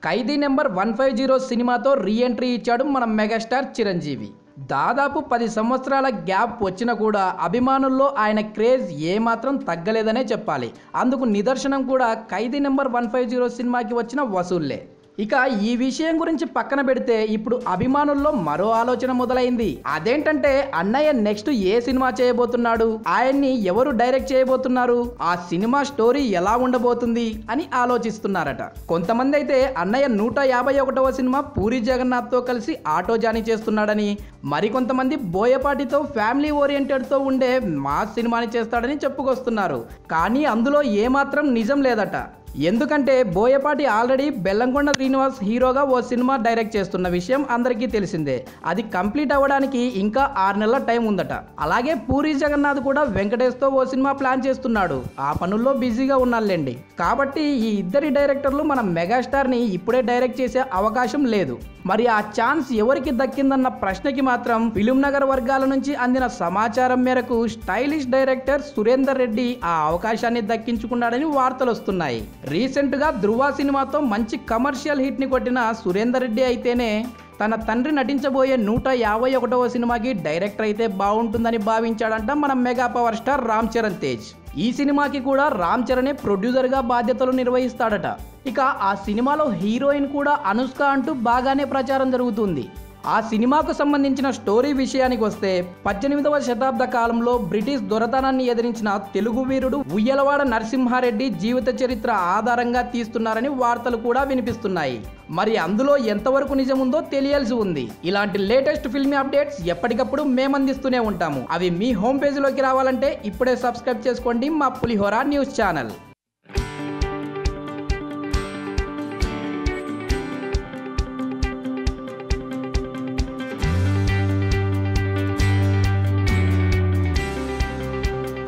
ఖైదీ number one five zero సినిమాతో re entry ఇచ్చాడు మన మెగాస్టార్ చిరంజీవి దాదాపు పది సంవత్సరాల గ్యాప్ వచ్చినా కూడా అభిమానుల్లో ఆయన క్రేజ్ ఏమాత్రం తగ్గలేదనే చెప్పాలి అందుకు నిదర్శనం కూడా Khaidi number one five zero సినిమాకి వచ్చిన వసూళ్లే ఇక ఈ విషయం గురించి పక్కన పెడితే ఇప్పుడు అభిమానుల్లో మరో ఆలోచన మొదలైంది అదేంటంటే అన్నయ్య నెక్స్ట్ ఏ సినిమా చేయబోతున్నాడు ఆయన్ని ఎవరు డైరెక్ట్ చేయబోతున్నారు ఆ సినిమా స్టోరీ ఎలా ఉండబోతుంది అని ఆలోచిస్తున్నారట కొంతమంది అయితే అన్నయ్య నూట యాభై ఒకటవ సినిమా పూరి జగన్నాథ్ తో కలిసి ఆటో జానీ చేస్తున్నాడని మరికొంతమంది బోయపాటితో ఫ్యామిలీ ఓరియంటెడ్తో ఉండే మాస్ సినిమాని చేస్తాడని చెప్పుకొస్తున్నారు కానీ అందులో ఏమాత్రం నిజం లేదట ఎందుకంటే బోయపాటి ఆల్రెడీ బెల్లంకొండ శ్రీనివాస్ హీరోగా ఓ సినిమా డైరెక్ట్ చేస్తున్న విషయం అందరికీ తెలిసిందే అది కంప్లీట్ అవ్వడానికి ఇంకా ఆరు నెలల టైం ఉందట అలాగే పూరి జగన్నాథ్ కూడా వెంకటేష్తో ఓ సినిమా ప్లాన్ చేస్తున్నాడు ఆ పనుల్లో బిజీగా ఉన్నాళ్ళండి కాబట్టి ఈ ఇద్దరి డైరెక్టర్లు మన మెగాస్టార్ని ఇప్పుడే డైరెక్ట్ చేసే అవకాశం లేదు మరి ఆ ఛాన్స్ ఎవరికి దక్కిందన్న ప్రశ్నకి మాత్రం ఫిలిం నగర్ వర్గాల నుంచి అందిన సమాచారం మేరకు స్టైలిష్ డైరెక్టర్ సురేందర్ రెడ్డి ఆ అవకాశాన్ని దక్కించుకున్నాడని వార్తలు వస్తున్నాయి రీసెంట్ గా ధృవ సినిమాతో మంచి కమర్షియల్ హిట్ ని కొట్టిన సురేందర్ రెడ్డి అయితేనే తన తండ్రి నటించబోయే నూట యాభై ఒకటవ సినిమాకి డైరెక్టర్ అయితే బాగుంటుందని భావించాడంట మన mega power star Ram Charan Tej ఈ సినిమాకి కూడా రామ్ చరణే ప్రొడ్యూసర్గా బాధ్యతలు నిర్వహిస్తాడట ఇక ఆ సినిమాలో హీరోయిన్ కూడా అనుష్క అంటూ బాగానే ప్రచారం జరుగుతుంది ఆ సినిమాకు సంబంధించిన స్టోరీ విషయానికి వస్తే పద్దెనిమిదవ శతాబ్ద కాలంలో బ్రిటిష్ దొరతనాన్ని ఎదిరించిన తెలుగు వీరుడు ఉయ్యలవాడ నరసింహారెడ్డి జీవిత చరిత్ర ఆధారంగా తీస్తున్నారని వార్తలు కూడా వినిపిస్తున్నాయి మరి అందులో ఎంతవరకు నిజముందో తెలియాల్సి ఉంది ఇలాంటి లేటెస్ట్ ఫిల్మీ అప్డేట్స్ ఎప్పటికప్పుడు మేము అందిస్తూనే ఉంటాము అవి మీ హోమ్ పేజీలోకి రావాలంటే ఇప్పుడే సబ్స్క్రైబ్ చేసుకోండి మా పులిహోర న్యూస్ ఛానల్